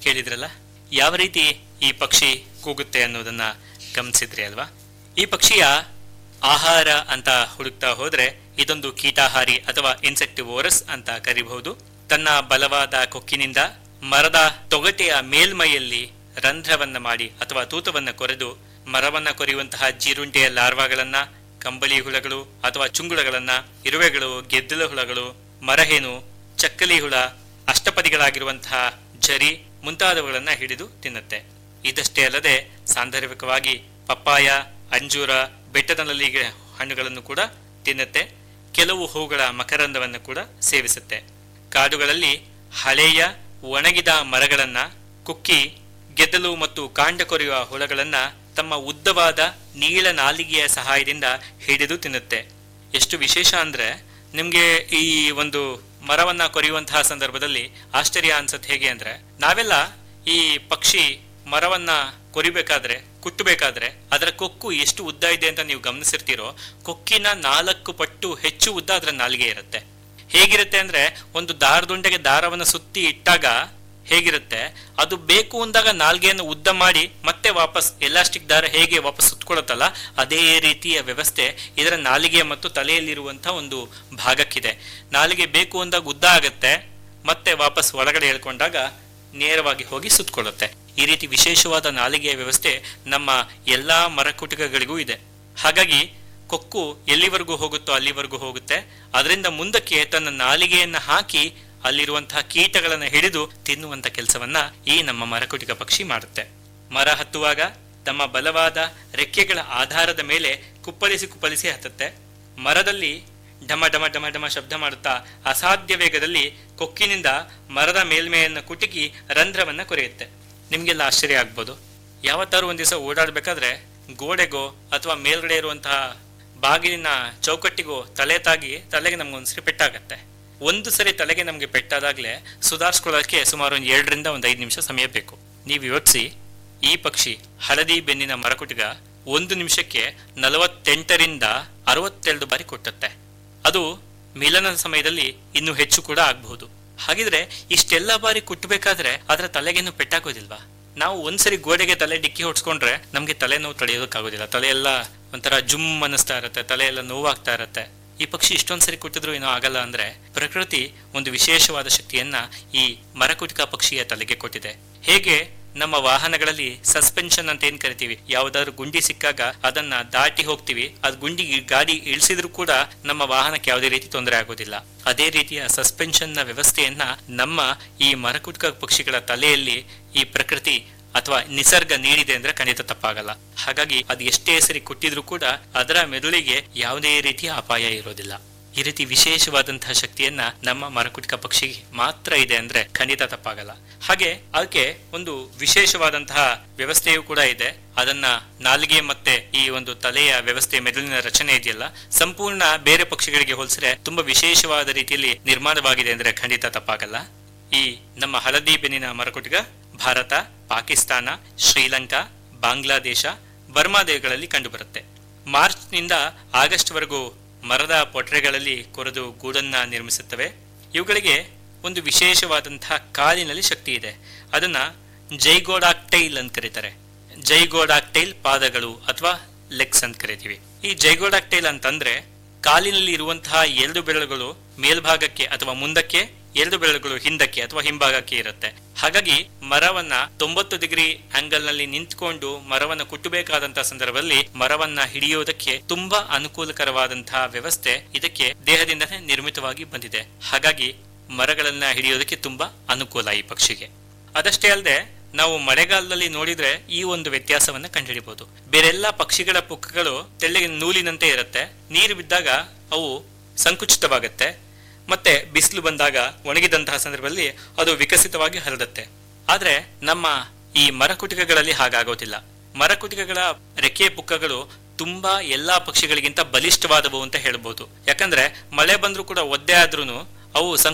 ಕೇಳಿದ್ರಲ್ಲ ಯಾವ ರೀತಿ ಈ ಪಕ್ಷಿ ಕೂಗುತ್ತೆ ಅನ್ನೋದನ್ನ ಗಮನಿಸಿದ್ರಿ ಅಲ್ವಾ ಈ ಪಕ್ಷಿಯ ಆಹಾರ ಅಂತ ಹುಡುಕ್ತಾ ಹೋದ್ರೆ ಇದೊಂದು ಕೀಟಾಹಾರಿ ಅಥವಾ ಇನ್ಸೆಕ್ಟಿವೋರಸ್ ಅಂತ ಕರಿಬಹುದು ತನ್ನ ಬಲವಾದ ಕೊಕ್ಕಿನಿಂದ ಮರದ ತೊಗಟೆಯ ಮೇಲ್ಮೈಯಲ್ಲಿ ರಂಧ್ರವನ್ನ ಮಾಡಿ ಅಥವಾ ತೂತವನ್ನ ಕೊರೆದು ಮರವನ್ನ ಕೊರೆಯುವಂತಹ ಜೀರುಂಡೆಯ ಲಾರ್ವಾಗಳನ್ನ ಕಂಬಳಿ ಹುಳಗಳು ಅಥವಾ ಚುಂಗುಳಗಳನ್ನ ಇರುವೆಗಳು ಗೆದ್ದಲ ಹುಳಗಳು ಮರಹೇನು ಚಕ್ಕಲಿ ಹುಳ ಅಷ್ಟಪದಿಗಳಾಗಿರುವಂತಹ ಜರಿ ಮುಂತಾದವುಗಳನ್ನ ಹಿಡಿದು ತಿನ್ನುತ್ತೆ ಇದಷ್ಟೇ ಅಲ್ಲದೆ ಸಾಂದರ್ಭಿಕವಾಗಿ ಪಪ್ಪಾಯ ಅಂಜೂರ ಬೆಟ್ಟದ ನಲ್ಲಿಗೆ ಹಣ್ಣುಗಳನ್ನು ಕೂಡ ತಿನ್ನುತ್ತೆ ಕೆಲವು ಹೂಗಳ ಮಕರಂದವನ್ನು ಕೂಡ ಸೇವಿಸುತ್ತೆ ಕಾಡುಗಳಲ್ಲಿ ಹಳೆಯ ಒಣಗಿದ ಮರಗಳನ್ನ ಕುಕ್ಕಿ ಗೆದ್ದಲು ಮತ್ತು ಕಾಂಡ ಕೊರೆಯುವ ಹುಳಗಳನ್ನ ತಮ್ಮ ಉದ್ದವಾದ ನೀಳ ನಾಲಿಗೆಯ ಸಹಾಯದಿಂದ ಹಿಡಿದು ತಿನ್ನುತ್ತೆ ಎಷ್ಟು ವಿಶೇಷ ಅಂದ್ರೆ ನಿಮ್ಗೆ ಈ ಒಂದು ಮರವನ್ನ ಕೊರೆಯುವಂತಹ ಸಂದರ್ಭದಲ್ಲಿ ಆಶ್ಚರ್ಯ ಅನ್ಸತ್ ಹೇಗೆ ಅಂದ್ರೆ ನಾವೆಲ್ಲ ಈ ಪಕ್ಷಿ ಮರವನ್ನ ಕೊರಿಬೇಕಾದ್ರೆ ಕುಟ್ಟಬೇಕಾದ್ರೆ ಅದರ ಕೊಕ್ಕು ಎಷ್ಟು ಉದ್ದ ಇದೆ ಅಂತ ನೀವು ಗಮನಿಸಿರ್ತೀರೋ ಕೊಕ್ಕಿನ ನಾಲ್ಕು ಪಟ್ಟು ಹೆಚ್ಚು ಉದ್ದ ಅದರ ನಾಲಿಗೆ ಇರುತ್ತೆ ಹೇಗಿರುತ್ತೆ ಅಂದ್ರೆ ಒಂದು ದಾರದುಂಡೆಗೆ ದಾರವನ್ನು ಸುತ್ತಿ ಇಟ್ಟಾಗ ಹೇಗಿರುತ್ತೆ ಅದು ಬೇಕು ಅಂದಾಗ ನಾಲ್ಗೆಯನ್ನು ಉದ್ದ ಮಾಡಿ ಮತ್ತೆ ವಾಪಸ್ ಎಲಾಸ್ಟಿಕ್ ದಾರ ಹೇಗೆ ವಾಪಸ್ ಸುತ್ಕೊಳ್ಳುತ್ತಲ್ಲ ಅದೇ ರೀತಿಯ ವ್ಯವಸ್ಥೆ ಇದರ ನಾಲಿಗೆ ಮತ್ತು ತಲೆಯಲ್ಲಿರುವಂತಹ ಒಂದು ಭಾಗಕ್ಕಿದೆ ನಾಲಿಗೆ ಬೇಕು ಅಂದಾಗ ಉದ್ದ ಆಗತ್ತೆ ಮತ್ತೆ ವಾಪಸ್ ಒಳಗಡೆ ಹೇಳ್ಕೊಂಡಾಗ ನೇರವಾಗಿ ಹೋಗಿ ಸುತ್ಕೊಳ್ಳುತ್ತೆ ಈ ರೀತಿ ವಿಶೇಷವಾದ ನಾಲಿಗೆಯ ವ್ಯವಸ್ಥೆ ನಮ್ಮ ಎಲ್ಲಾ ಮರಕುಟುಕಗಳಿಗೂ ಇದೆ ಹಾಗಾಗಿ ಕೊಕ್ಕು ಎಲ್ಲಿವರೆಗೂ ಹೋಗುತ್ತೋ ಅಲ್ಲಿವರೆಗೂ ಹೋಗುತ್ತೆ ಅದರಿಂದ ಮುಂದಕ್ಕೆ ತನ್ನ ನಾಲಿಗೆಯನ್ನ ಹಾಕಿ ಅಲ್ಲಿರುವಂತಹ ಕೀಟಗಳನ್ನು ಹಿಡಿದು ತಿನ್ನುವಂತ ಕೆಲಸವನ್ನ ಈ ನಮ್ಮ ಮರಕುಟಿಕ ಪಕ್ಷಿ ಮಾಡುತ್ತೆ ಮರ ಹತ್ತುವಾಗ ತಮ್ಮ ಬಲವಾದ ರೆಕ್ಕೆಗಳ ಆಧಾರದ ಮೇಲೆ ಕುಪ್ಪಳಿಸಿ ಕುಪ್ಪಳಿಸಿ ಹತ್ತುತ್ತೆ ಮರದಲ್ಲಿ ಢಮ ಢಮ ಢಮ ಢಮ ಶಬ್ದ ಮಾಡುತ್ತಾ ಅಸಾಧ್ಯ ವೇಗದಲ್ಲಿ ಕೊಕ್ಕಿನಿಂದ ಮರದ ಮೇಲ್ಮೆಯನ್ನು ಕುಟುಕಿ ರಂಧ್ರವನ್ನ ಕೊರೆಯುತ್ತೆ ನಿಮ್ಗೆಲ್ಲ ಆಶ್ಚರ್ಯ ಆಗ್ಬೋದು ಯಾವತ್ತಾರು ಒಂದ್ ದಿವಸ ಓಡಾಡ್ಬೇಕಾದ್ರೆ ಗೋಡೆಗೋ ಅಥವಾ ಮೇಲ್ಗಡೆ ಇರುವಂತಹ ಬಾಗಿಲಿನ ಚೌಕಟ್ಟಿಗೋ ತಲೆ ತಾಗಿ ತಲೆಗೆ ನಮ್ಗೊಂದ್ಸರಿ ಪೆಟ್ಟಾಗತ್ತೆ ಒಂದು ಸರಿ ತಲೆಗೆ ನಮ್ಗೆ ಪೆಟ್ಟಾದಾಗ್ಲೇ ಸುಧಾರಿಸ್ಕೊಳ್ಳೋಕೆ ಸುಮಾರು ಒಂದು ಎರಡರಿಂದ ಒಂದು ಐದು ನಿಮಿಷ ಸಮಯ ಬೇಕು ನೀವು ಯೋಚಿಸಿ ಈ ಪಕ್ಷಿ ಹಳದಿ ಬೆನ್ನಿನ ಮರಕುಟಿಗ ಒಂದು ನಿಮಿಷಕ್ಕೆ ನಲವತ್ತೆಂಟರಿಂದ ಅರವತ್ತೆರಡು ಬಾರಿ ಕೊಟ್ಟತ್ತೆ ಅದು ಮಿಲನದ ಸಮಯದಲ್ಲಿ ಇನ್ನೂ ಹೆಚ್ಚು ಕೂಡ ಆಗಬಹುದು ಹಾಗಿದ್ರೆ ಇಷ್ಟೆಲ್ಲ ಬಾರಿ ಕುಟ್ಟಬೇಕಾದ್ರೆ ಅದರ ತಲೆಗೇನು ಪೆಟ್ಟಾಗೋದಿಲ್ವಾ ನಾವು ಒಂದ್ಸರಿ ಗೋಡೆಗೆ ತಲೆ ಡಿಕ್ಕಿ ಹೊಡ್ಸ್ಕೊಂಡ್ರೆ ನಮ್ಗೆ ತಲೆನೋವು ತಡೆಯೋದಕ್ಕಾಗೋದಿಲ್ಲ ತಲೆ ಎಲ್ಲ ಒಂಥರ ಜುಮ್ ಅನ್ನಿಸ್ತಾ ಇರತ್ತೆ ತಲೆ ಎಲ್ಲ ನೋವಾಗ್ತಾ ಇರತ್ತೆ ಈ ಪಕ್ಷಿ ಇಷ್ಟೊಂದ್ಸರಿ ಕುಟ್ಟಿದ್ರು ಏನೋ ಆಗಲ್ಲ ಅಂದ್ರೆ ಪ್ರಕೃತಿ ಒಂದು ವಿಶೇಷವಾದ ಶಕ್ತಿಯನ್ನ ಈ ಮರಕುಟಿಕ ಪಕ್ಷಿಯ ತಲೆಗೆ ಕೊಟ್ಟಿದೆ ಹೇಗೆ ನಮ್ಮ ವಾಹನಗಳಲ್ಲಿ ಸಸ್ಪೆನ್ಷನ್ ಅಂತ ಏನ್ ಕರಿತೀವಿ ಯಾವ್ದಾದ್ರು ಗುಂಡಿ ಸಿಕ್ಕಾಗ ಅದನ್ನ ದಾಟಿ ಹೋಗ್ತೀವಿ ಅದ್ ಗುಂಡಿ ಗಾಡಿ ಇಳಿಸಿದ್ರು ಕೂಡ ನಮ್ಮ ವಾಹನಕ್ಕೆ ಯಾವುದೇ ರೀತಿ ತೊಂದರೆ ಆಗೋದಿಲ್ಲ ಅದೇ ರೀತಿಯ ಸಸ್ಪೆನ್ಷನ್ ನ ವ್ಯವಸ್ಥೆಯನ್ನ ನಮ್ಮ ಈ ಮರಕುಟ್ಕ ಪಕ್ಷಿಗಳ ತಲೆಯಲ್ಲಿ ಈ ಪ್ರಕೃತಿ ಅಥವಾ ನಿಸರ್ಗ ನೀಡಿದೆ ಅಂದ್ರೆ ಖಂಡಿತ ತಪ್ಪಾಗಲ್ಲ ಹಾಗಾಗಿ ಅದು ಎಷ್ಟೇ ಸರಿ ಕುಟ್ಟಿದ್ರು ಕೂಡ ಅದರ ಮೆದುಳಿಗೆ ಯಾವುದೇ ರೀತಿಯ ಅಪಾಯ ಇರೋದಿಲ್ಲ ಈ ರೀತಿ ವಿಶೇಷವಾದಂತಹ ಶಕ್ತಿಯನ್ನ ನಮ್ಮ ಮರಕುಟಿಕ ಪಕ್ಷಿಗೆ ಮಾತ್ರ ಇದೆ ಅಂದ್ರೆ ಖಂಡಿತ ತಪ್ಪಾಗಲ್ಲ ಹಾಗೆ ಅದಕ್ಕೆ ಒಂದು ವಿಶೇಷವಾದಂತಹ ವ್ಯವಸ್ಥೆಯೂ ಕೂಡ ಇದೆ ಅದನ್ನ ನಾಲಿಗೆ ಮತ್ತೆ ಈ ಒಂದು ತಲೆಯ ವ್ಯವಸ್ಥೆ ಮೆದುಳಿನ ರಚನೆ ಇದೆಯಲ್ಲ ಸಂಪೂರ್ಣ ಬೇರೆ ಪಕ್ಷಿಗಳಿಗೆ ಹೋಲಿಸಿದ್ರೆ ತುಂಬಾ ವಿಶೇಷವಾದ ರೀತಿಯಲ್ಲಿ ನಿರ್ಮಾಣವಾಗಿದೆ ಅಂದ್ರೆ ಖಂಡಿತ ತಪ್ಪಾಗಲ್ಲ ಈ ನಮ್ಮ ಹಳದಿ ಬೆನ್ನಿನ ಮರಕುಟಿಗ ಭಾರತ ಪಾಕಿಸ್ತಾನ ಶ್ರೀಲಂಕಾ ಬಾಂಗ್ಲಾದೇಶ ಬರ್ಮಾ ದೇಶಗಳಲ್ಲಿ ಕಂಡುಬರುತ್ತೆ ಮಾರ್ಚ್ನಿಂದ ಆಗಸ್ಟ್ ವರೆಗೂ ಮರದ ಪೊಟ್ರೆಗಳಲ್ಲಿ ಕೊರೆದು ಗೂಡನ್ನ ನಿರ್ಮಿಸುತ್ತವೆ ಇವುಗಳಿಗೆ ಒಂದು ವಿಶೇಷವಾದಂತಹ ಕಾಲಿನಲ್ಲಿ ಶಕ್ತಿ ಇದೆ ಅದನ್ನ ಜೈಗೋಡಾಕ್ಟೈಲ್ ಅಂತ ಕರೀತಾರೆ ಜೈಗೋಡಾಕ್ಟೈಲ್ ಪಾದಗಳು ಅಥವಾ ಲೆಗ್ಸ್ ಅಂತ ಕರಿತೀವಿ ಈ ಜೈಗೋಡಾಕ್ಟೈಲ್ ಅಂತಂದ್ರೆ ಕಾಲಿನಲ್ಲಿ ಇರುವಂತಹ ಎರಡು ಬೆರಳುಗಳು ಮೇಲ್ಭಾಗಕ್ಕೆ ಅಥವಾ ಮುಂದಕ್ಕೆ ಎರಡು ಬೆರಳುಗಳು ಹಿಂದಕ್ಕೆ ಅಥವಾ ಹಿಂಭಾಗಕ್ಕೆ ಇರುತ್ತೆ ಹಾಗಾಗಿ ಮರವನ್ನ ತೊಂಬತ್ತು ಡಿಗ್ರಿ ಆಂಗಲ್ ನಲ್ಲಿ ನಿಂತ್ಕೊಂಡು ಮರವನ್ನ ಕುಟ್ಟಬೇಕಾದಂತಹ ಸಂದರ್ಭದಲ್ಲಿ ಮರವನ್ನ ಹಿಡಿಯೋದಕ್ಕೆ ತುಂಬಾ ಅನುಕೂಲಕರವಾದಂತಹ ವ್ಯವಸ್ಥೆ ಇದಕ್ಕೆ ದೇಹದಿಂದನೇ ನಿರ್ಮಿತವಾಗಿ ಬಂದಿದೆ ಹಾಗಾಗಿ ಮರಗಳನ್ನ ಹಿಡಿಯೋದಕ್ಕೆ ತುಂಬಾ ಅನುಕೂಲ ಈ ಪಕ್ಷಿಗೆ ಅದಷ್ಟೇ ಅಲ್ಲದೆ ನಾವು ಮಳೆಗಾಲದಲ್ಲಿ ನೋಡಿದ್ರೆ ಈ ಒಂದು ವ್ಯತ್ಯಾಸವನ್ನ ಕಂಡುಹಿಡಿಬಹುದು ಬೇರೆಲ್ಲಾ ಪಕ್ಷಿಗಳ ಪುಕ್ಕಗಳು ತೆಳ್ಳಗೆ ನೂಲಿನಂತೆ ಇರುತ್ತೆ ನೀರು ಬಿದ್ದಾಗ ಅವು ಸಂಕುಚಿತವಾಗುತ್ತೆ ಮತ್ತೆ ಬಿಸಿಲು ಬಂದಾಗ ಒಣಗಿದಂತಹ ಸಂದರ್ಭದಲ್ಲಿ ಅದು ವಿಕಸಿತವಾಗಿ ಹರಡುತ್ತೆ ಆದ್ರೆ ನಮ್ಮ ಈ ಮರಕುಟಿಕಗಳಲ್ಲಿ ಹಾಗಾಗೋದಿಲ್ಲ ಮರಕುಟಿಕಗಳ ರೆಕ್ಕೆ ಪುಕ್ಕಗಳು ತುಂಬಾ ಎಲ್ಲಾ ಪಕ್ಷಿಗಳಿಗಿಂತ ಬಲಿಷ್ಠವಾದವು ಅಂತ ಹೇಳ್ಬೋದು ಯಾಕಂದ್ರೆ ಮಳೆ ಬಂದ್ರೂ ಕೂಡ ಒದ್ದೆ ಆದ್ರೂನು ಅವು